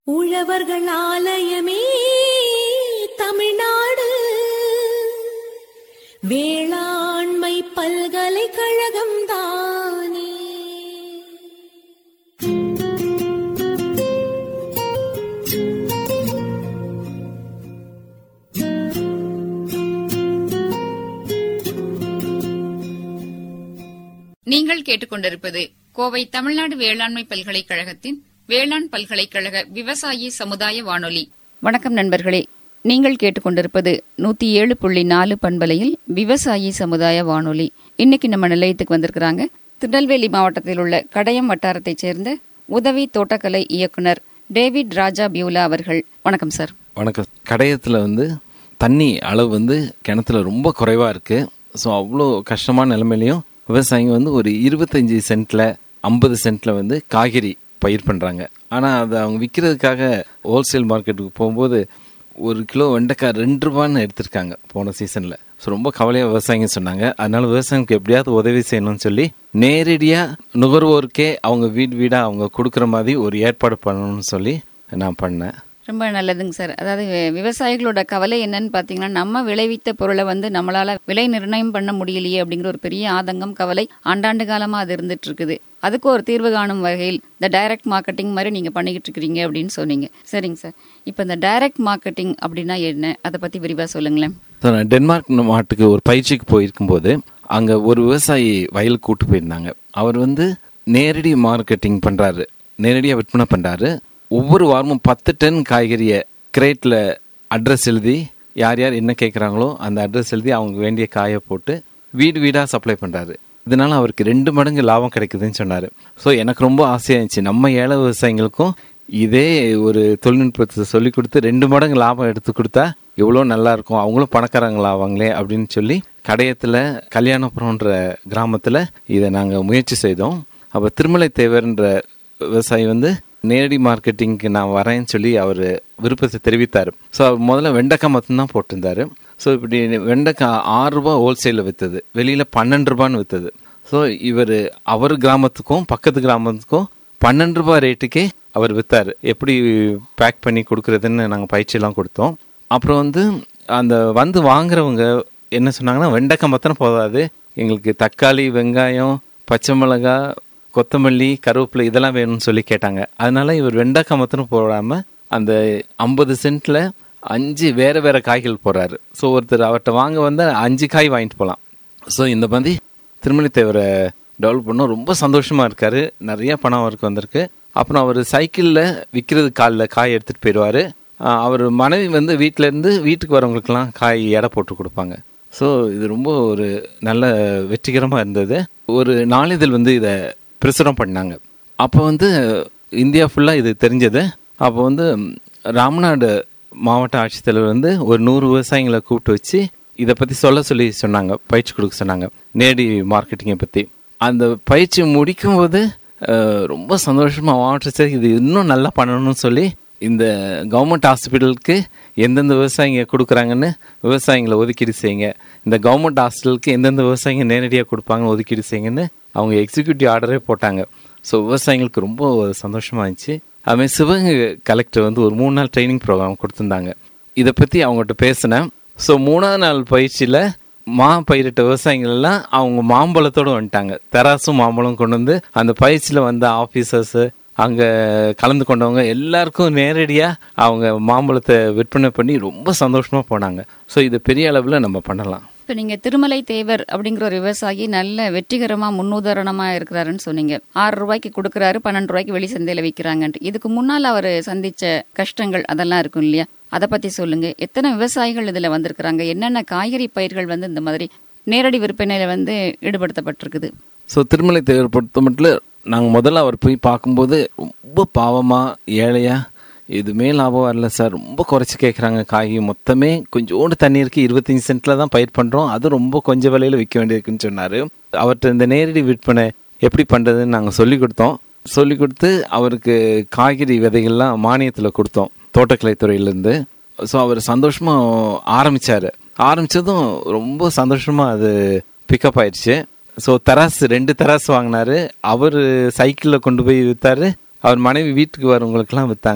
உழவர்கள் ஆலயமே தமிழ்நாடு வேளாண்மை பல்கலைக்கழகம் தானே நீங்கள் கேட்டுக்கொண்டிருப்பது கோவை தமிழ்நாடு வேளாண்மை பல்கலைக்கழகத்தின் வேளாண் பல்கலைக்கழக விவசாயி சமுதாய வானொலி வணக்கம் நண்பர்களே நீங்கள் கேட்டுக்கொண்டிருப்பது நூத்தி ஏழு புள்ளி நாலு பண்பலையில் விவசாயி சமுதாய வானொலி இன்னைக்கு நம்ம நிலையத்துக்கு வந்திருக்கிறாங்க திருநெல்வேலி மாவட்டத்தில் உள்ள கடையம் வட்டாரத்தைச் சேர்ந்த உதவி தோட்டக்கலை இயக்குனர் டேவிட் ராஜா பியூலா அவர்கள் வணக்கம் சார் வணக்கம் கடையத்தில் வந்து தண்ணி அளவு வந்து கிணத்துல ரொம்ப குறைவாக இருக்குது ஸோ அவ்வளோ கஷ்டமான நிலைமையிலையும் விவசாயிங்க வந்து ஒரு இருபத்தஞ்சி சென்ட்டில் ஐம்பது சென்ட்டில் வந்து காய்கறி பயிர் பண்ணுறாங்க ஆனால் அதை அவங்க விற்கிறதுக்காக ஹோல்சேல் மார்க்கெட்டுக்கு போகும்போது ஒரு கிலோ வெண்டைக்காய் ரெண்டு ரூபான்னு எடுத்திருக்காங்க போன சீசனில் ஸோ ரொம்ப கவலையாக விவசாயிங்க சொன்னாங்க அதனால விவசாயிக்கு எப்படியாவது உதவி செய்யணும்னு சொல்லி நேரடியாக நுகர்வோருக்கே அவங்க வீடு வீடாக அவங்க கொடுக்குற மாதிரி ஒரு ஏற்பாடு பண்ணணும்னு சொல்லி நான் பண்ணேன் ரொம்ப நல்லதுங்க சார் அதாவது வி- விவசாயிகளோட கவலை என்னன்னு பார்த்தீங்கன்னா நம்ம விளைவித்த பொருளை வந்து நம்மளால விலை நிர்ணயம் பண்ண முடியலையே அப்படிங்கிற ஒரு பெரிய ஆதங்கம் கவலை ஆண்டாண்டு காலமா அது இருந்துட்டு இருக்குது அதுக்கு ஒரு தீர்வு காணும் வகையில் இந்த டைரக்ட் மார்க்கெட்டிங் மாதிரி நீங்க பண்ணிக்கிட்டு இருக்கிறீங்க அப்படின்னு சொன்னீங்க சரிங்க சார் இப்போ இந்த டைரக்ட் மார்க்கெட்டிங் அப்படின்னா என்ன அதை பத்தி விரிவா சொல்லுங்களேன் ஸோ நான் டென்மார்க் நாட்டுக்கு ஒரு பயிற்சிக்கு போயிருக்கும்போது அங்கே ஒரு விவசாயி வயலுக்கு கூட்டு போயிருந்தாங்க அவர் வந்து நேரடி மார்க்கெட்டிங் பண்ணுறாரு நேரடியாக விற்பனை பண்ணுறாரு ஒவ்வொரு வாரமும் பத்து டன் காய்கறியை கிரேட்டில் அட்ரஸ் எழுதி யார் யார் என்ன கேட்குறாங்களோ அந்த அட்ரஸ் எழுதி அவங்க வேண்டிய காயை போட்டு வீடு வீடாக சப்ளை பண்ணுறாரு இதனால அவருக்கு ரெண்டு மடங்கு லாபம் கிடைக்குதுன்னு சொன்னார் ஸோ எனக்கு ரொம்ப ஆசையாக இருந்துச்சு நம்ம ஏழை விவசாயிகளுக்கும் இதே ஒரு தொழில்நுட்பத்தை சொல்லி கொடுத்து ரெண்டு மடங்கு லாபம் எடுத்து கொடுத்தா எவ்வளோ நல்லா இருக்கும் அவங்களும் பணக்காரங்களாவாங்களே அப்படின்னு சொல்லி கடையத்தில் கல்யாணபுரம்ன்ற கிராமத்தில் இதை நாங்கள் முயற்சி செய்தோம் அப்போ திருமலை தேவர்ன்ற விவசாயி வந்து நேரடி மார்க்கெட்டிங்க்கு நான் வரேன்னு சொல்லி அவர் விருப்பத்தை தெரிவித்தார் ஸோ அவர் முதல்ல வெண்டைக்காய் மட்டும்தான் போட்டிருந்தாரு ஸோ இப்படி வெண்டைக்காய் ஆறு ரூபாய் ஹோல்சேலில் விற்றுது வெளியில் பன்னெண்டு ரூபான்னு விற்றுது ஸோ இவர் அவர் கிராமத்துக்கும் பக்கத்து கிராமத்துக்கும் பன்னெண்டு ரூபாய் ரேட்டுக்கே அவர் வித்தாரு எப்படி பேக் பண்ணி கொடுக்குறதுன்னு நாங்கள் பயிற்சியெல்லாம் கொடுத்தோம் அப்புறம் வந்து அந்த வந்து வாங்குறவங்க என்ன சொன்னாங்கன்னா வெண்டைக்காய் மாத்திரம் போதாது எங்களுக்கு தக்காளி வெங்காயம் பச்சை மிளகாய் கொத்தமல்லி கருவேப்பிலை இதெல்லாம் வேணும்னு சொல்லி கேட்டாங்க அதனால இவர் வெண்டைக்காய் மாத்திரம் போடாமல் அந்த ஐம்பது சென்ட்டில் அஞ்சு வேற வேற காய்கள் போடுறாரு ஸோ ஒருத்தர் அவர்கிட்ட வாங்க வந்தால் அஞ்சு காய் வாங்கிட்டு போகலாம் ஸோ இந்த மாதிரி திருமலை தேவரை டெவலப் பண்ணோம் ரொம்ப சந்தோஷமா இருக்காரு நிறைய பணம் அவருக்கு வந்திருக்கு அப்புறம் அவர் சைக்கிளில் விற்கிறது காலில் காய் எடுத்துகிட்டு போயிடுவார் அவர் மனைவி வந்து வீட்டில இருந்து வீட்டுக்கு வரவங்களுக்கெல்லாம் காய் எடை போட்டு கொடுப்பாங்க ஸோ இது ரொம்ப ஒரு நல்ல வெற்றிகரமாக இருந்தது ஒரு நாளிதழ் வந்து இதை பிரசுரம் பண்ணாங்க அப்போ வந்து இந்தியா ஃபுல்லாக இது தெரிஞ்சது அப்போ வந்து ராமநாடு மாவட்ட ஆட்சித்தலைவர் வந்து ஒரு நூறு விவசாயிகளை கூப்பிட்டு வச்சு இதை பற்றி சொல்ல சொல்லி சொன்னாங்க பயிற்சி கொடுக்க சொன்னாங்க நேரடி மார்க்கெட்டிங்கை பற்றி அந்த பயிற்சி முடிக்கும்போது அஹ், ரொம்ப சந்தோஷமாக மாவட்ட சார் இது இன்னும் நல்லா பண்ணணும்னு சொல்லி இந்த கவர்மெண்ட் ஹாஸ்பிட்டலுக்கு எந்தெந்த விவசாயிங்க கொடுக்குறாங்கன்னு விவசாயிங்களை ஒதுக்கீடு செய்யுங்க இந்த கவர்மெண்ட் ஹாஸ்பிட்டலுக்கு எந்தெந்த விவசாயிங்க நேரடியாக கொடுப்பாங்கன்னு ஒதுக்கீடு செய்யுங்கன்னு அவங்க எக்ஸிக்யூட்டிவ் ஆர்டரே போட்டாங்க ஸோ விவசாயிங்களுக்கு ரொம்ப சந்தோஷமா இருந்துச்சு அதுமாதிரி சிவகங்கை கலெக்டர் வந்து ஒரு மூணு நாள் ட்ரைனிங் ப்ரோக்ராம் கொடுத்துருந்தாங்க இதை பற்றி அவங்ககிட்ட பேசினேன் ஸோ மூணாவது நாள் பயிற்சியில் மா பயிரிட்ட விவசாயிகள் எல்லாம் அவங்க மாம்பழத்தோடு வந்துட்டாங்க தெராசும் மாம்பழம் கொண்டு வந்து அந்த பயிற்சியில் வந்த ஆஃபீஸர்ஸு அங்கே கலந்து கொண்டவங்க எல்லாருக்கும் நேரடியாக அவங்க மாம்பழத்தை விற்பனை பண்ணி ரொம்ப சந்தோஷமாக போனாங்க ஸோ இது பெரிய அளவில் நம்ம பண்ணலாம் இப்போ நீங்க திருமலை தேவர் அப்படிங்கிற ஒரு விவசாயி நல்ல வெற்றிகரமா முன்னுதாரணமா இருக்கிறாருன்னு சொன்னீங்க ஆறு ரூபாய்க்கு கொடுக்கறாரு பன்னெண்டு ரூபாய்க்கு வெளி சந்தையில விற்கிறாங்கன்ட்டு இதுக்கு முன்னால் அவர் சந்திச்ச கஷ்டங்கள் அதெல்லாம் இருக்கும் இல்லையா அதை பத்தி சொல்லுங்க எத்தனை விவசாயிகள் இதுல வந்திருக்கிறாங்க என்னென்ன காய்கறி பயிர்கள் வந்து இந்த மாதிரி நேரடி விற்பனையில வந்து ஈடுபடுத்தப்பட்டிருக்குது ஸோ திருமலை தேவர் பொறுத்த மட்டும் நாங்கள் முதல்ல அவர் போய் பார்க்கும்போது ரொம்ப பாவமாக ஏழையாக எதுவுமே லாபம் வரல சார் ரொம்ப குறைச்சி கேட்குறாங்க காய் மொத்தமே கொஞ்சோண்டு தண்ணி இருக்கு இருபத்தஞ்சி சென்ட்டில் தான் பயிர் பண்ணுறோம் அது ரொம்ப கொஞ்சம் விலையில் விற்க வேண்டியிருக்குன்னு சொன்னார் அவர்கிட்ட இந்த நேரடி விற்பனை எப்படி பண்ணுறதுன்னு நாங்கள் சொல்லி கொடுத்தோம் சொல்லி கொடுத்து அவருக்கு காய்கறி விதைகள்லாம் மானியத்தில் கொடுத்தோம் தோட்டக்கலைத்துறையிலேருந்து ஸோ அவர் சந்தோஷமாக ஆரம்பிச்சாரு ஆரம்பிச்சதும் ரொம்ப சந்தோஷமாக அது பிக்கப் ஆயிடுச்சு ஸோ தராசு ரெண்டு தராசு வாங்கினாரு அவர் சைக்கிளில் கொண்டு போய் விற்றாரு அவர் மனைவி வீட்டுக்கு வரவங்களுக்கெல்லாம் விற்றாங்க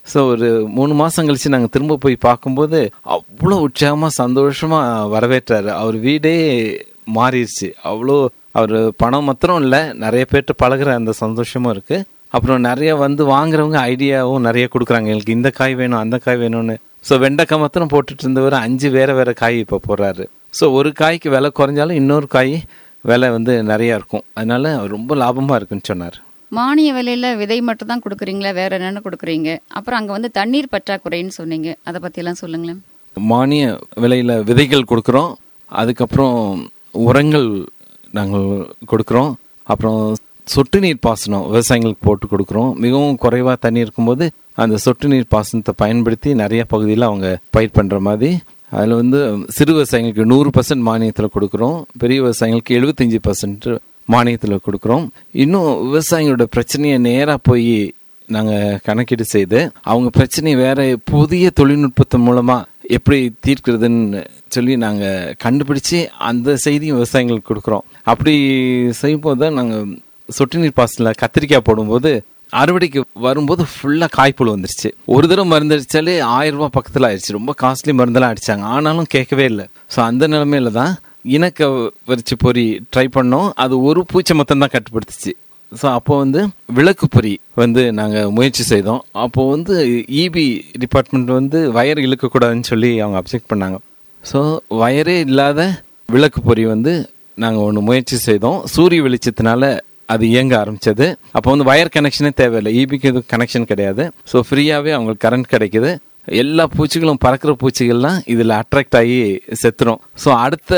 ஸோ ஒரு மூணு மாசம் கழிச்சு நாங்கள் திரும்ப போய் பார்க்கும்போது அவ்வளோ உற்சாகமா சந்தோஷமா வரவேற்றாரு அவர் வீடே மாறிடுச்சு அவ்வளோ அவர் பணம் மாத்திரம் இல்லை நிறைய பேர்கிட்ட பழகுற அந்த சந்தோஷமும் இருக்கு அப்புறம் நிறைய வந்து வாங்குறவங்க ஐடியாவும் நிறைய கொடுக்குறாங்க எங்களுக்கு இந்த காய் வேணும் அந்த காய் வேணும்னு ஸோ வெண்டைக்காய் மாத்திரம் போட்டுட்டு இருந்தவர் அஞ்சு வேற வேற காய் இப்போ போடுறாரு ஸோ ஒரு காய்க்கு விலை குறைஞ்சாலும் இன்னொரு காய் விலை வந்து நிறைய இருக்கும் அதனால ரொம்ப லாபமா இருக்குன்னு சொன்னார் மானிய விலையில விதை மட்டும் தான் கொடுக்குறீங்களா வேற என்னென்ன கொடுக்குறீங்க அப்புறம் அங்க வந்து தண்ணீர் பற்றாக்குறைன்னு சொன்னீங்க அதை பத்தி எல்லாம் சொல்லுங்களேன் மானிய விலையில் விதைகள் கொடுக்குறோம் அதுக்கப்புறம் உரங்கள் நாங்கள் கொடுக்குறோம் அப்புறம் சொட்டு நீர் பாசனம் விவசாயிகளுக்கு போட்டு கொடுக்குறோம் மிகவும் குறைவாக தண்ணி இருக்கும்போது அந்த சொட்டு நீர் பாசனத்தை பயன்படுத்தி நிறைய பகுதியில் அவங்க பயிர் பண்ணுற மாதிரி அதில் வந்து சிறு விவசாயிகளுக்கு நூறு பர்சன்ட் மானியத்தில் கொடுக்குறோம் பெரிய விவசாயிகளுக்கு எழுபத்தஞ்சி பர்சன்ட் மானியத்தில் கொடுக்குறோம் இன்னும் விவசாயிகளோட பிரச்சனையை நேராக போய் நாங்கள் கணக்கீடு செய்து அவங்க பிரச்சனையை வேற புதிய தொழில்நுட்பத்தின் மூலமா எப்படி தீர்க்கிறதுன்னு சொல்லி நாங்கள் கண்டுபிடிச்சு அந்த செய்தியும் விவசாயிகளுக்கு கொடுக்குறோம் அப்படி செய்யும்போது தான் நாங்கள் சொட்டு நீர் பாசனில் கத்திரிக்காய் போடும்போது அறுவடைக்கு வரும்போது ஃபுல்லாக காய்ப்புழு வந்துருச்சு ஒரு தடவை மருந்து அடித்தாலே ஆயிரம் ரூபாய் பக்கத்தில் ஆயிடுச்சு ரொம்ப காஸ்ட்லி மருந்தெல்லாம் அடித்தாங்க ஆனாலும் கேட்கவே இல்லை ஸோ அந்த நிலமையில தான் இனக்க வரிச்சு பொறி ட்ரை பண்ணோம் அது ஒரு பூச்சை மொத்தம் தான் கட்டுப்படுத்துச்சு ஸோ அப்போ வந்து விளக்கு பொறி வந்து நாங்கள் முயற்சி செய்தோம் அப்போ வந்து இபி டிபார்ட்மெண்ட் வந்து வயர் இழுக்கக்கூடாதுன்னு சொல்லி அவங்க அப்செக்ட் பண்ணாங்க ஸோ வயரே இல்லாத விளக்கு பொறி வந்து நாங்கள் ஒன்று முயற்சி செய்தோம் சூரிய வெளிச்சத்தினால அது இயங்க ஆரம்பிச்சது அப்போ வந்து வயர் கனெக்ஷனே தேவையில்லை இபிக்கு எதுவும் கனெக்ஷன் கிடையாது ஸோ ஃப்ரீயாகவே அவங்களுக்கு கரண்ட் கிடைக்குது எல்லா பூச்சிகளும் பறக்கிற பூச்சிகள்லாம் இதில் அட்ராக்ட் ஆகி செத்துரும் ஸோ அடுத்த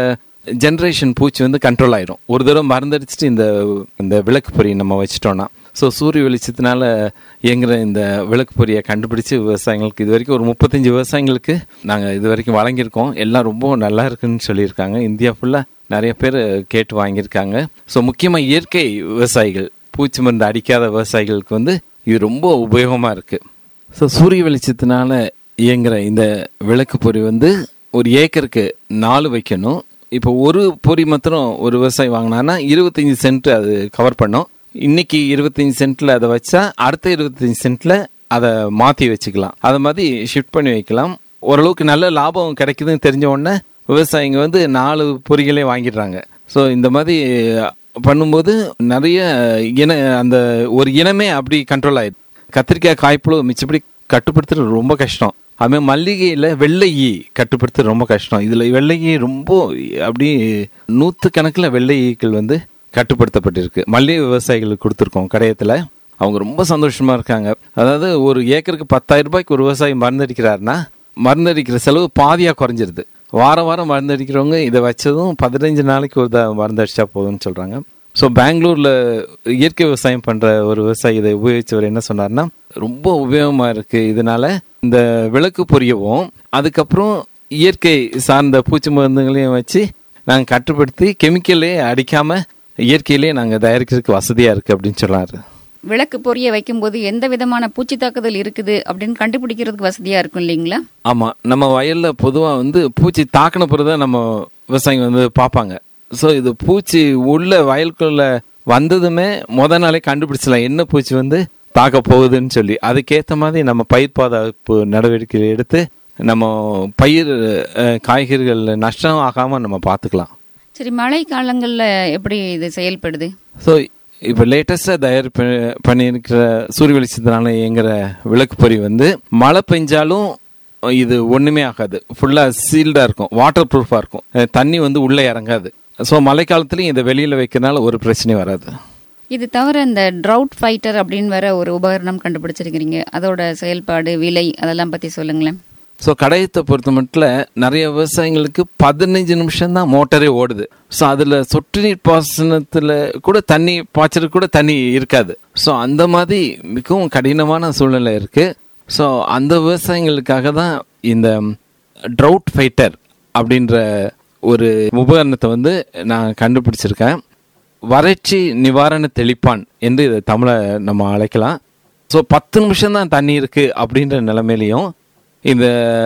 ஜென்ரேஷன் பூச்சி வந்து கண்ட்ரோல் ஆயிரும் ஒரு தடவை மருந்தடிச்சிட்டு இந்த இந்த விளக்கு பொறி நம்ம வச்சிட்டோம்னா ஸோ சூரிய வெளிச்சத்தினால இயங்குற இந்த விளக்கு பொறியை கண்டுபிடிச்சு விவசாயிகளுக்கு இது வரைக்கும் ஒரு முப்பத்தஞ்சு விவசாயிகளுக்கு நாங்கள் இது வரைக்கும் வழங்கியிருக்கோம் எல்லாம் ரொம்ப நல்லா இருக்குன்னு சொல்லியிருக்காங்க இந்தியா ஃபுல்லாக நிறைய பேர் கேட்டு வாங்கியிருக்காங்க ஸோ முக்கியமாக இயற்கை விவசாயிகள் பூச்சி மருந்து அடிக்காத விவசாயிகளுக்கு வந்து இது ரொம்ப உபயோகமாக இருக்குது ஸோ சூரிய வெளிச்சத்தினால இயங்குற இந்த விளக்கு பொறி வந்து ஒரு ஏக்கருக்கு நாலு வைக்கணும் இப்போ ஒரு பொறி மாத்திரம் ஒரு விவசாயி வாங்கினான்னா இருபத்தஞ்சி சென்ட் அது கவர் பண்ணும் இன்னைக்கு இருபத்தஞ்சி சென்ட்ல அதை வச்சா அடுத்த இருபத்தஞ்சி சென்ட்ல அதை மாற்றி வச்சுக்கலாம் அதை மாதிரி ஷிஃப்ட் பண்ணி வைக்கலாம் ஓரளவுக்கு நல்ல லாபம் கிடைக்குதுன்னு தெரிஞ்ச உடனே விவசாயிங்க வந்து நாலு பொறிகளே வாங்கிடுறாங்க ஸோ இந்த மாதிரி பண்ணும்போது நிறைய இன அந்த ஒரு இனமே அப்படி கண்ட்ரோல் ஆயிடுது கத்திரிக்காய் காய்ப்புழு மிச்சப்படி கட்டுப்படுத்துறது ரொம்ப கஷ்டம் அதுமாதிரி மல்லிகையில் வெள்ளை ஈ கட்டுப்படுத்துறது ரொம்ப கஷ்டம் இதில் வெள்ளை ஈ ரொம்ப அப்படி நூற்று கணக்கில் வெள்ளை ஈக்கள் வந்து கட்டுப்படுத்தப்பட்டிருக்கு மல்லிகை விவசாயிகளுக்கு கொடுத்துருக்கோம் கடையத்தில் அவங்க ரொம்ப சந்தோஷமா இருக்காங்க அதாவது ஒரு ஏக்கருக்கு பத்தாயிரம் ரூபாய்க்கு ஒரு விவசாயி மருந்தடிக்கிறாருன்னா மருந்தடிக்கிற செலவு பாதியாக குறைஞ்சிருது வாரம் வாரம் மருந்தடிக்கிறவங்க இதை வச்சதும் பதினஞ்சு நாளைக்கு ஒரு த மருந்தடிச்சா போதும்னு சொல்கிறாங்க ஸோ பெங்களூரில் இயற்கை விவசாயம் பண்ணுற ஒரு விவசாயி இதை உபயோகிச்சவர் என்ன சொன்னார்னா ரொம்ப உபயோகமாக இருக்குது இதனால இந்த விளக்கு பொரியவும் அதுக்கப்புறம் இயற்கை சார்ந்த பூச்சி மருந்துகளையும் வச்சு நாங்கள் கட்டுப்படுத்தி கெமிக்கலே அடிக்காமல் இயற்கையிலே நாங்கள் தயாரிக்கிறதுக்கு வசதியாக இருக்குது அப்படின்னு சொன்னார் விளக்கு பொரிய வைக்கும்போது எந்த விதமான பூச்சி தாக்குதல் இருக்குது அப்படின்னு கண்டுபிடிக்கிறதுக்கு வசதியா இருக்கும் இல்லைங்களா ஆமாம் நம்ம வயலில் பொதுவாக வந்து பூச்சி தாக்கின பிறகு தான் நம்ம விவசாயிங்க வந்து பார்ப்பாங்க ஸோ இது பூச்சி உள்ள வயலுக்குள்ள வந்ததுமே முத நாளே கண்டுபிடிச்சலாம் என்ன பூச்சி வந்து தாக்க போகுதுன்னு சொல்லி அதுக்கேற்ற மாதிரி நம்ம பயிர் பாதுகாப்பு நடவடிக்கை எடுத்து நம்ம பயிர் அஹ், காய்கறிகள் நஷ்டம் ஆகாமல் நம்ம பார்த்துக்கலாம் சரி மழை காலங்கள்ல எப்படி இது செயல்படுது ஸோ இப்போ லேட்டஸ்டாக தயார் ப- பண்ணியிருக்கிற சூரிய வெளிச்சத்தினால இயங்குற விளக்கு பொறி வந்து மழை பெஞ்சாலும் இது ஒன்றுமே ஆகாது ஃபுல்லாக சீல்டாக இருக்கும் வாட்டர் ப்ரூஃபாக இருக்கும் அஹ் தண்ணி வந்து உள்ளே இறங்காது ஸோ மழைக்காலத்துலையும் இதை வெளியில் வைக்கிறனால ஒரு பிரச்சனையும் வராது இது தவிர இந்த ட்ரவுட் ஃபைட்டர் அப்படின்னு வேற ஒரு உபகரணம் கண்டுபிடிச்சிருக்கிறீங்க அதோட செயல்பாடு விலை அதெல்லாம் பத்தி சொல்லுங்களேன் ஸோ கடையத்தை பொறுத்த மட்டும் நிறைய விவசாயிங்களுக்கு பதினஞ்சு நிமிஷம் தான் மோட்டரே ஓடுது ஸோ அதில் சொட்டு நீர் பாசனத்தில் கூட தண்ணி பாய்ச்சறதுக்கு கூட தண்ணி இருக்காது ஸோ அந்த மாதிரி மிகவும் கடினமான சூழ்நிலை இருக்கு ஸோ அந்த விவசாயிகளுக்காக தான் இந்த ட்ரவுட் ஃபைட்டர் அப்படின்ற ஒரு உபகரணத்தை வந்து நான் கண்டுபிடிச்சிருக்கேன் வறட்சி நிவாரண தெளிப்பான் என்று இதை தமிழை நம்ம அழைக்கலாம் ஸோ பத்து நிமிஷம் தான் தண்ணி இருக்கு அப்படின்ற நிலைமையிலையும் இந்த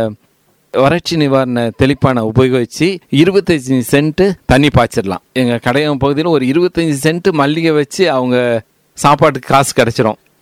வறட்சி நிவாரண தெளிப்பானை உபயோகிச்சு இருபத்தஞ்சு சென்ட் தண்ணி பாய்ச்சிடலாம் எங்க கடையம் பகுதியில் ஒரு இருபத்தஞ்சு சென்ட் மல்லிகை வச்சு அவங்க சாப்பாட்டுக்கு காசு கிடைச்சிரும்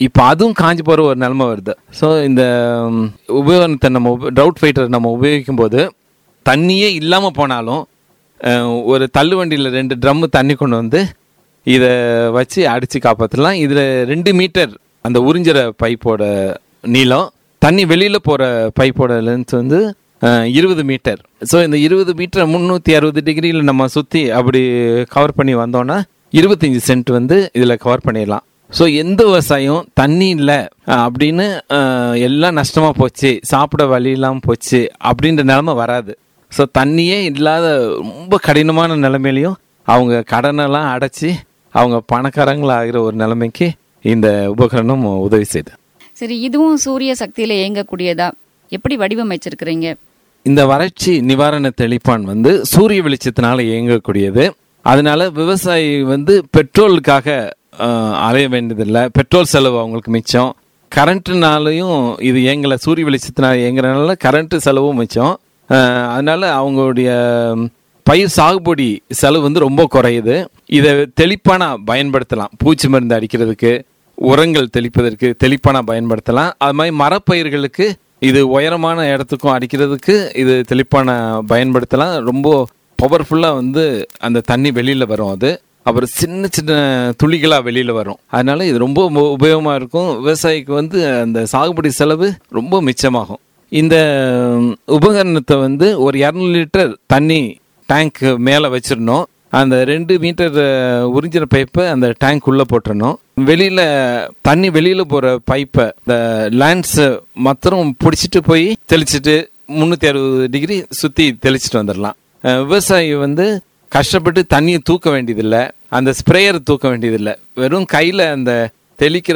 இப்போ அதுவும் காஞ்சி போகிற ஒரு நிலைமை வருது ஸோ இந்த ம், உபயோகத்தை நம்ம ட்ரவுட் ஃபைட்டர் நம்ம உபயோகிக்கும் போது தண்ணியே இல்லாமல் போனாலும் அஹ், ஒரு தள்ளுவண்டியில் ரெண்டு ட்ரம்மு தண்ணி கொண்டு வந்து இதை வச்சு அடித்து காப்பாற்றலாம் இதில் ரெண்டு மீட்டர் அந்த உறிஞ்சிற பைப்போட நீளம் தண்ணி வெளியில் போகிற பைப்போட லென்த் வந்து இருபது மீட்டர் ஸோ இந்த இருபது மீட்டர் முந்நூற்றி அறுபது டிகிரியில் நம்ம சுற்றி அப்படி கவர் பண்ணி வந்தோன்னா இருபத்தஞ்சி சென்ட் வந்து இதில் கவர் பண்ணிடலாம் ஸோ எந்த விவசாயம் தண்ணி இல்லை அப்படின்னு அஹ், எல்லாம் நஷ்டமாக போச்சு சாப்பிட வழி இல்லாமல் போச்சு அப்படின்ற நிலமை வராது ஸோ தண்ணியே இல்லாத ரொம்ப கடினமான நிலைமையிலையும் அவங்க கடனெல்லாம் அடைச்சி அவங்க பணக்காரங்களாகிற ஒரு நிலைமைக்கு இந்த உபகரணம் உதவி செய்யுது சரி இதுவும் சூரிய சக்தியில இயங்கக்கூடியதா எப்படி வடிவமைச்சிருக்கிறீங்க இந்த வறட்சி நிவாரண தெளிப்பான் வந்து சூரிய வெளிச்சத்தினால இயங்கக்கூடியது அதனால விவசாயி வந்து பெட்ரோலுக்காக அஹ், அலைய வேண்டியதில்லை பெட்ரோல் செலவு அவங்களுக்கு மிச்சம் கரண்ட்னாலையும் இது இயங்கலை சூரிய வெளிச்சத்தினால இயங்குறதுனால கரண்ட் செலவும் மிச்சம் அஹ், அதனால அவங்களுடைய ம், பயிர் சாகுபடி செலவு வந்து ரொம்ப குறையுது இதை தெளிப்பானா பயன்படுத்தலாம் பூச்சி மருந்து அடிக்கிறதுக்கு உரங்கள் தெளிப்பதற்கு தெளிப்பானா பயன்படுத்தலாம் அது மாதிரி மரப்பயிர்களுக்கு இது உயரமான இடத்துக்கும் அடிக்கிறதுக்கு இது தெளிப்பான பயன்படுத்தலாம் ரொம்ப பவர்ஃபுல்லாக வந்து அந்த தண்ணி வெளியில் வரும் அது அப்புறம் சின்ன சின்ன துளிகளாக வெளியில் வரும் அதனால இது ரொம்ப உபயோகமாக இருக்கும் விவசாயிக்கு வந்து அந்த சாகுபடி செலவு ரொம்ப மிச்சமாகும் இந்த ம், உபகரணத்தை வந்து ஒரு இரநூறு லிட்டர் தண்ணி டேங்க் மேலே வச்சிடணும் அந்த ரெண்டு மீட்டர் அஹ், உறிஞ்சிற பைப்பை அந்த டேங்க் உள்ள போட்டுறணும் வெளியில தண்ணி வெளியில போற பைப்பை இந்த லேண்ட்ஸ் மாத்திரம் பிடிச்சிட்டு போய் தெளிச்சிட்டு முந்நூற்றி அறுபது டிகிரி சுற்றி தெளிச்சிட்டு வந்துடலாம் அஹ், விவசாயி வந்து கஷ்டப்பட்டு தண்ணியை தூக்க வேண்டியதில்லை அந்த ஸ்ப்ரேயர் தூக்க வேண்டியதில்லை வெறும் கையில் அந்த தெளிக்கிற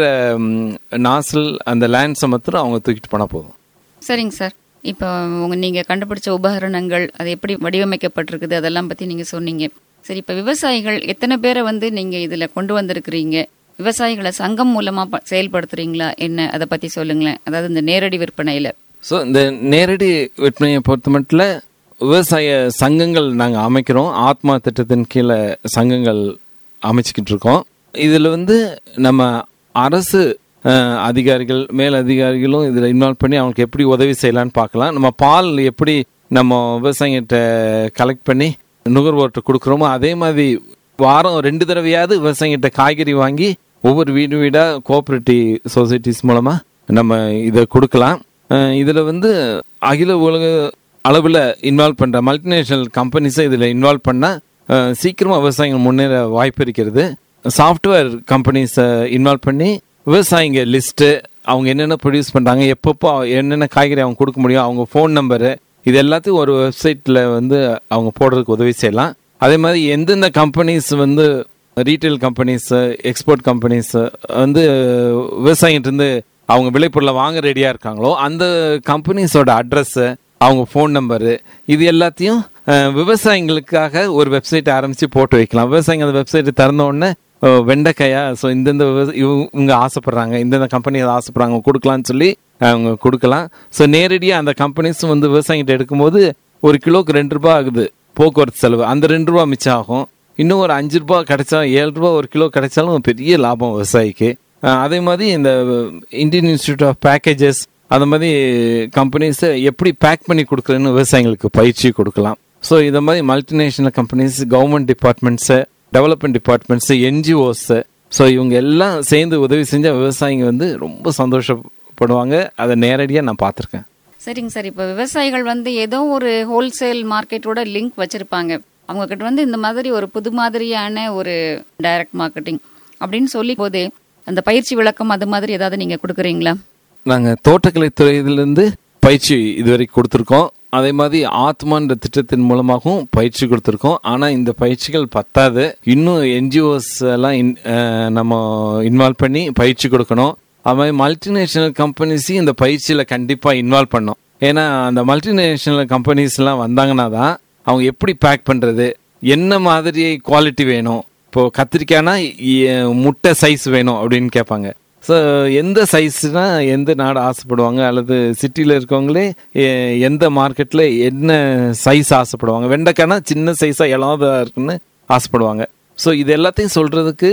நாசில் அந்த லேண்ட்ஸை மாத்திரம் அவங்க தூக்கிட்டு போனால் போதும் சரிங்க சார் இப்போ உங்க நீங்க கண்டுபிடிச்ச உபகரணங்கள் அது எப்படி வடிவமைக்கப்பட்டிருக்குது அதெல்லாம் பத்தி நீங்க சொன்னீங்க சரி இப்போ விவசாயிகள் எத்தனை பேரை வந்து நீங்க இதுல கொண்டு வந்திருக்கிறீங்க விவசாயிகளை சங்கம் மூலமா ப- செயல்படுத்துறீங்களா என்ன அதை பத்தி சொல்லுங்களேன் அதாவது இந்த நேரடி விற்பனையில ஸோ இந்த நேரடி விற்பனையை பொறுத்த மட்டும் விவசாய சங்கங்கள் நாங்கள் அமைக்கிறோம் ஆத்மா திட்டத்தின் கீழே சங்கங்கள் அமைச்சிக்கிட்டு இருக்கோம் இதில் வந்து நம்ம அரசு அஹ், அதிகாரிகள் மேல் அதிகாரிகளும் இதில் இன்வால்வ் பண்ணி அவங்களுக்கு எப்படி உதவி செய்யலாம்னு பார்க்கலாம் நம்ம பால் எப்படி நம்ம விவசாயிகிட்ட கலெக்ட் பண்ணி நுகர்வோர்கிட்ட கொடுக்குறோமோ அதே மாதிரி வாரம் ரெண்டு தடவையாவது விவசாயிகிட்ட காய்கறி வாங்கி ஒவ்வொரு வீடு வீடாக கோஆப்ரேட்டிவ் சொசைட்டிஸ் மூலமாக நம்ம இதை கொடுக்கலாம் அஹ் இதுல வந்து அகில உலக அளவில் இன்வால்வ் பண்ற மல்டிநேஷனல் கம்பெனிஸை இதில் இன்வால்வ் பண்ணால் சீக்கிரமாக விவசாயிகள் முன்னேற வாய்ப்பு இருக்கிறது சாஃப்ட்வேர் கம்பெனிஸை இன்வால்வ் பண்ணி விவசாயிங்க லிஸ்ட்டு அவங்க என்னென்ன ப்ரொடியூஸ் பண்ணுறாங்க எப்பப்போ என்னென்ன காய்கறி அவங்க கொடுக்க முடியும் அவங்க ஃபோன் நம்பரு இது எல்லாத்தையும் ஒரு வெப்சைட்டில் வந்து அவங்க போடுறதுக்கு உதவி செய்யலாம் அதே மாதிரி எந்தெந்த கம்பெனிஸ் வந்து ரீட்டைல் கம்பெனிஸ் எக்ஸ்போர்ட் கம்பெனிஸ் வந்து விவசாயிகிட்ட இருந்து அவங்க விளைபொருளை வாங்க ரெடியா இருக்காங்களோ அந்த கம்பெனிஸோட அட்ரஸ் அவங்க ஃபோன் நம்பரு இது எல்லாத்தையும் அஹ், விவசாயிகளுக்காக ஒரு வெப்சைட் ஆரம்பிச்சு போட்டு வைக்கலாம் விவசாயிங்க அந்த வெப்சைட் திறந்த உடனே அஹ், வெண்டைக்காயா ஸோ இந்தந்த விவசா- இவங்க இவங்க ஆசைப்படுறாங்க இந்தந்த கம்பெனி அதை ஆசைப்படுறாங்க கொடுக்கலாம்னு சொல்லி அவங்க கொடுக்கலாம் ஸோ நேரடியாக அந்த கம்பெனிஸும் வந்து விவசாயிகிட்ட எடுக்கும்போது ஒரு கிலோக்கு ரெண்டு ரூபாய் ஆகுது போக்குவரத்து செலவு அந்த ரெண்டு ரூபா மிச்சம் ஆகும் இன்னும் ஒரு அஞ்சு ரூபா கிடைச்சா ஏழு ரூபா ஒரு கிலோ கிடைச்சாலும் பெரிய லாபம் விவசாயிக்கு அஹ் அதே மாதிரி இந்த இந்தியன் இன்ஸ்டியூட் ஆஃப் பேக்கேஜஸ் அந்த மாதிரி கம்பெனிஸை எப்படி பேக் பண்ணி கொடுக்குறதுன்னு விவசாயிகளுக்கு பயிற்சி கொடுக்கலாம் ஸோ இந்த மாதிரி multinational companies government departments development departments NGOs so இவங்க எல்லாம் சேர்ந்து உதவி செஞ்ச விவசாயிங்க வந்து ரொம்ப சந்தோஷப்படுவாங்க அதை நேரடியாக நான் பார்த்துருக்கேன் சரிங்க சார் இப்போ விவசாயிகள் வந்து ஏதோ ஒரு ஹோல்சேல் மார்க்கெட்டோட லிங்க் வச்சிருப்பாங்க அவங்க கிட்ட வந்து இந்த மாதிரி ஒரு புது மாதிரியான ஒரு டைரக்ட் மார்க்கெட்டிங் அப்படின்னு சொல்லி போதே அந்த பயிற்சி விளக்கம் அது மாதிரி ஏதாவது நீங்க கொடுக்குறீங்களா நாங்கள் தோட்டக்கலை துறையிலிருந்து பயிற்சி இதுவரைக்கும் கொடுத்துருக்கோம் அதே மாதிரி ஆத்மான்ற திட்டத்தின் மூலமாகவும் பயிற்சி கொடுத்துருக்கோம் ஆனால் இந்த பயிற்சிகள் பத்தாது இன்னும் என்ஜிஓஸ் எல்லாம் இன்- அஹ் நம்ம இன்வால்வ் பண்ணி பயிற்சி கொடுக்கணும் அது மாதிரி மல்டிநேஷனல் கம்பெனிஸையும் இந்த பயிற்சியில் கண்டிப்பாக இன்வால்வ் பண்ணோம் ஏன்னா அந்த மல்டிநேஷனல் கம்பெனிஸ்லாம் வந்தாங்கன்னா தான் அவங்க எப்படி பேக் பண்ணுறது என்ன மாதிரி குவாலிட்டி வேணும் இப்போ கத்திரிக்காய்னா எ- முட்டை சைஸ் வேணும் அப்படின்னு கேட்பாங்க ஸோ எந்த சைஸ்னா எந்த நாடு ஆசைப்படுவாங்க அல்லது சிட்டியில் இருக்கவங்களே எ- எந்த மார்க்கெட்டில் என்ன சைஸ் ஆசைப்படுவாங்க வெண்டைக்காய்னா சின்ன சைஸாக இளவதாக இருக்குன்னு ஆசைப்படுவாங்க ஸோ இது எல்லாத்தையும் சொல்கிறதுக்கு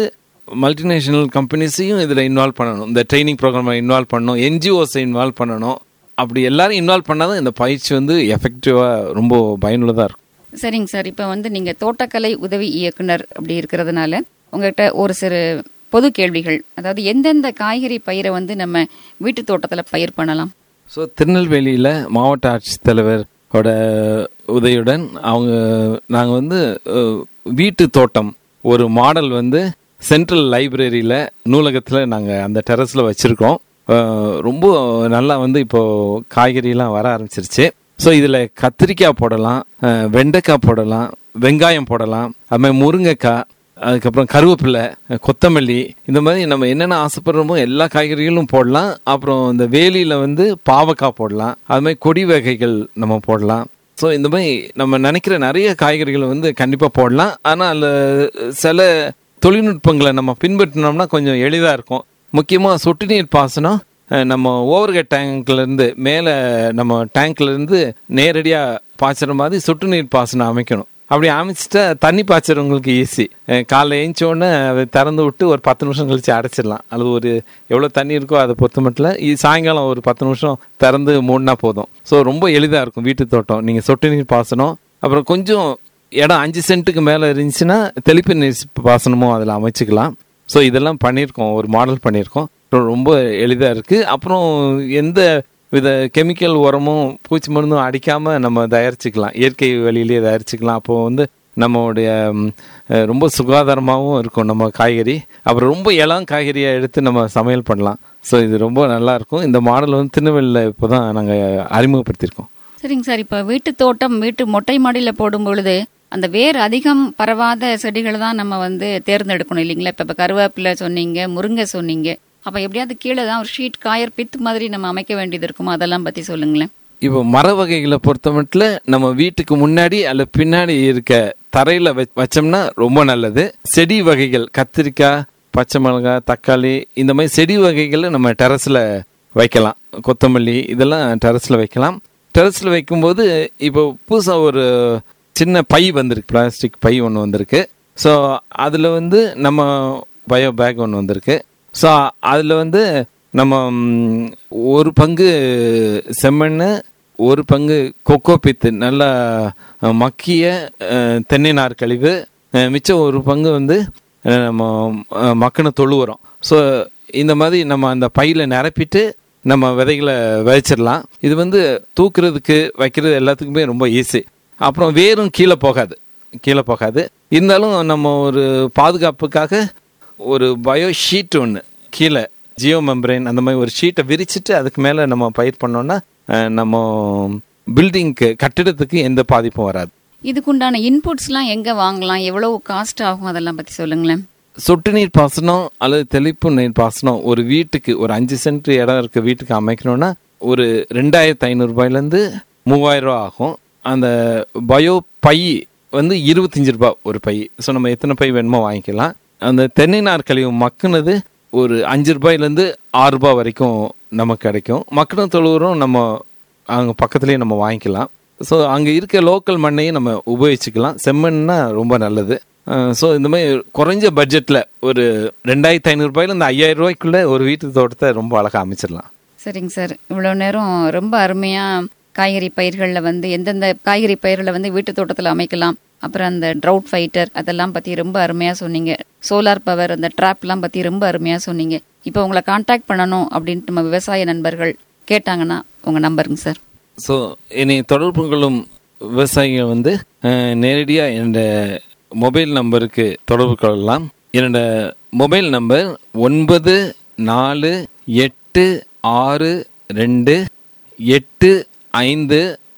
மல்டிநேஷனல் கம்பெனிஸையும் இதில் இன்வால்வ் பண்ணணும் இந்த ட்ரைனிங் ப்ரோக்ராமை இன்வால்வ் பண்ணணும் என்ஜிஓஸை இன்வால்வ் பண்ணணும் அப்படி எல்லாரும் இன்வால்வ் பண்ணாதான் இந்த பயிற்சி வந்து எஃபெக்டிவாக ரொம்ப பயனுள்ளதாக இருக்கும் சரிங்க சார் இப்போ வந்து நீங்கள் தோட்டக்கலை உதவி இயக்குனர் அப்படி இருக்கிறதுனால உங்கள்கிட்ட ஒரு சிறு பொது கேள்விகள் அதாவது எந்தெந்த காய்கறி பயிரை வந்து நம்ம வீட்டு தோட்டத்தில் பயிர் பண்ணலாம் ஸோ திருநெல்வேலியில் மாவட்ட ஆட்சித்தலைவரோட உதவியுடன் அவங்க நாங்கள் வந்து அஹ், வீட்டு தோட்டம் ஒரு மாடல் வந்து சென்ட்ரல் லைப்ரரியில் நூலகத்தில் நாங்கள் அந்த டெரஸில் வச்சுருக்கோம் ரொம்ப நல்லா வந்து இப்போது காய்கறிலாம் வர ஆரம்பிச்சிருச்சு ஸோ இதில் கத்திரிக்காய் போடலாம் அஹ், வெண்டைக்காய் போடலாம் வெங்காயம் போடலாம் அது மாதிரி முருங்கைக்காய் அதுக்கப்புறம் கருவேப்பிலை கொத்தமல்லி இந்த மாதிரி நம்ம என்னென்ன ஆசைப்படுறோமோ எல்லா காய்கறிகளும் போடலாம் அப்புறம் இந்த வேலியில் வந்து பாவக்காய் போடலாம் அது மாதிரி கொடி வகைகள் நம்ம போடலாம் ஸோ இந்த மாதிரி நம்ம நினைக்கிற நிறைய காய்கறிகளை வந்து கண்டிப்பாக போடலாம் ஆனால் அதில் சில தொழில்நுட்பங்களை நம்ம பின்பற்றினோம்னா கொஞ்சம் எளிதாக இருக்கும் முக்கியமாக சொட்டு நீர் பாசனம் அஹ், நம்ம ஓவர்ஹெட் டேங்க்ல இருந்து மேலே நம்ம டேங்க்ல இருந்து நேரடியாக பாய்ச்சுற மாதிரி சொட்டு நீர் பாசனம் அமைக்கணும் அப்படி அமைச்சிட்டா தண்ணி பாய்ச்சறவங்களுக்கு ஈஸி காலைல ஏஞ்ச உடனே அதை திறந்து விட்டு ஒரு பத்து நிமிஷம் கழிச்சு அடைச்சிடலாம் அது ஒரு எவ்வளோ தண்ணி இருக்கோ அதை பொறுத்த மட்டும் இல்லை இது சாயங்காலம் ஒரு பத்து நிமிஷம் திறந்து மூடினா போதும் ஸோ ரொம்ப எளிதாக இருக்கும் வீட்டு தோட்டம் நீங்கள் சொட்டு நீர் பாசனம் அப்புறம் கொஞ்சம் இடம் அஞ்சு சென்ட்டுக்கு மேலே இருந்துச்சுன்னா தெளிப்பு நீர் பாசனமும் அதில் அமைச்சுக்கலாம் ஸோ இதெல்லாம் பண்ணியிருக்கோம் ஒரு மாடல் பண்ணியிருக்கோம் ரொ- ரொம்ப எளிதாக இருக்குது அப்புறம் எந்த வித கெமிக்கல் உரமும் பூச்சி மருந்தும் அடிக்காமல் நம்ம தயாரிச்சுக்கலாம் இயற்கை வழியிலேயே தயாரிச்சுக்கலாம் அப்போ வந்து நம்மளுடைய ம், அஹ், ரொம்ப சுகாதாரமாகவும் இருக்கும் நம்ம காய்கறி அப்புறம் ரொம்ப இளம் காய்கறியை எடுத்து நம்ம சமையல் பண்ணலாம் ஸோ இது ரொம்ப நல்லா இருக்கும் இந்த மாடல் வந்து திருநெல்வேலியில் இப்போ தான் நாங்கள் அறிமுகப்படுத்தியிருக்கோம் சரிங்க சார் இப்போ வீட்டு தோட்டம் வீட்டு மொட்டை மாடியில் போடும் பொழுது அந்த வேர் அதிகம் பரவாத செடிகளை தான் நம்ம வந்து தேர்ந்தெடுக்கணும் இல்லைங்களா இப்போ இப்போ கருவேப்பிலை சொன்னீங்க முருங்கை சொன்னீங்க அப்போ எப்படியாவது கீழே தான் ஒரு ஷீட் காயர் பித்து மாதிரி நம்ம அமைக்க வேண்டியது இருக்குமோ அதெல்லாம் பற்றி சொல்லுங்களேன் இப்போ மர வகைகளை பொறுத்த மட்டும் நம்ம வீட்டுக்கு முன்னாடி அல்ல பின்னாடி இருக்க தரையில வச்- வச்சோம்னா ரொம்ப நல்லது செடி வகைகள் கத்திரிக்காய் பச்சை மிளகாய் தக்காளி இந்த மாதிரி செடி வகைகளை நம்ம டெரஸ்ல வைக்கலாம் கொத்தமல்லி இதெல்லாம் டெரஸ்ல வைக்கலாம் டெரஸ்ல வைக்கும்போது இப்போ புதுசாக ஒரு சின்ன பை வந்திருக்கு பிளாஸ்டிக் பை ஒன்று வந்திருக்கு ஸோ அதில் வந்து நம்ம பயோ பேக் ஒன்று வந்திருக்கு ஸோ அதில் வந்து நம்ம ம், ஒரு பங்கு செம்மண் ஒரு பங்கு கொக்கோ பித்து நல்லா அஹ், மக்கிய அஹ், தென்னை நார் கழிவு அஹ், மிச்சம் ஒரு பங்கு வந்து அஹ், நம்ம அஹ், மக்கின தொழு உரம் ஸோ இந்த மாதிரி நம்ம அந்த பையில் நிரப்பிட்டு நம்ம விதைகளை விதைச்சிடலாம் இது வந்து தூக்குறதுக்கு வைக்கிறது எல்லாத்துக்குமே ரொம்ப ஈஸி அப்புறம் வேரும் கீழே போகாது கீழே போகாது இருந்தாலும் நம்ம ஒரு பாதுகாப்புக்காக ஒரு பயோ ஷீட் ஒன்று கீழே ஜியோ மெம்பரேன் அந்த மாதிரி ஒரு ஷீட்டை விரிச்சிட்டு அதுக்கு மேலே நம்ம பயிர் பண்ணோம்னா அஹ், நம்ம பில்டிங்க்கு கட்டிடத்துக்கு எந்த பாதிப்பும் வராது இதுக்குண்டான இன்புட்ஸ்லாம் எங்கே வாங்கலாம் எவ்வளவு காஸ்ட் ஆகும் அதெல்லாம் பற்றி சொல்லுங்களேன் சொட்டு நீர் பாசனம் அல்லது தெளிப்பு நீர் பாசனம் ஒரு வீட்டுக்கு ஒரு அஞ்சு சென்ட் இடம் இருக்க வீட்டுக்கு அமைக்கணும்னா ஒரு ரெண்டாயிரத்தி ஐநூறுபாயிலேருந்து மூவாயிரம் ரூபா ஆகும் அந்த பயோ பை வந்து இருபத்தஞ்சு ரூபாய் ஒரு பை ஸோ நம்ம எத்தனை பை வேணுமோ வாங்கிக்கலாம் அந்த தென்னை நார் கழிவு மக்குனது ஒரு அஞ்சு ரூபாயிலேருந்து ஆறு ரூபாய் வரைக்கும் நமக்கு கிடைக்கும் மக்கின தொழுவரும் நம்ம அங்கே பக்கத்துலேயே நம்ம வாங்கிக்கலாம் ஸோ அங்கே இருக்க லோக்கல் மண்ணையும் நம்ம உபயோகிச்சுக்கலாம் செம்மண்னா ரொம்ப நல்லது ஸோ இந்த மாதிரி குறைஞ்ச பட்ஜெட்டில் ஒரு ரெண்டாயிரத்தி ஐநூறுபாயிலேருந்து ஐயாயிரம் ரூபாய்க்குள்ளே ஒரு வீட்டு தோட்டத்தை ரொம்ப அழகாக அமைச்சிடலாம் சரிங்க சார் இவ்வளோ நேரம் ரொம்ப அருமையாக காய்கறி பயிர்களில் வந்து எந்தெந்த காய்கறி பயிர்களை வந்து வீட்டு தோட்டத்தில் அமைக்கலாம் அப்புறம் அந்த ட்ரவுட் ஃபைட்டர் அதெல்லாம் பற்றி ரொம்ப அருமையாக சொன்னீங்க சோலார் பவர் அந்த ட்ராப்லாம் பற்றி ரொம்ப அருமையாக சொன்னீங்க இப்போ உங்களை காண்டாக்ட் பண்ணணும் அப்படின்ட்டு நம்ம விவசாய நண்பர்கள் கேட்டாங்கன்னா உங்கள் நம்பருங்க சார் ஸோ என்னை தொடர்பு கொள்ளும் விவசாயிகள் வந்து நேரடியாக என்னோட மொபைல் நம்பருக்கு தொடர்பு கொள்ளலாம் என்னோட மொபைல் நம்பர் ஒன்பது நாலு எட்டு ஆறு ரெண்டு எட்டு ஐந்து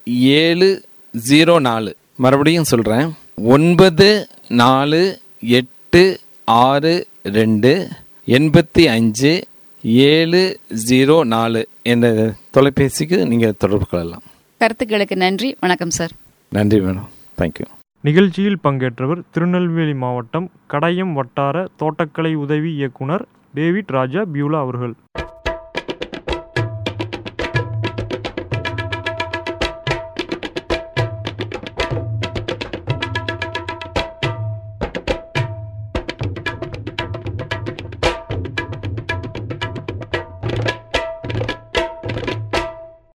ஏழு ஜீரோ நாலு மறுபடியும் சொல்கிறேன் ஒன்பது நாலு எட்டு ஆறு ரெண்டு எண்பத்தி அஞ்சு ஏழு ஜீரோ நாலு என்ற தொலைபேசிக்கு நீங்கள் தொடர்பு கொள்ளலாம் கருத்துக்களுக்கு நன்றி வணக்கம் சார் நன்றி மேடம் தேங்க்யூ நிகழ்ச்சியில் பங்கேற்றவர் திருநெல்வேலி மாவட்டம் கடையம் வட்டார தோட்டக்கலை உதவி இயக்குனர் டேவிட் ராஜா பியூலா அவர்கள்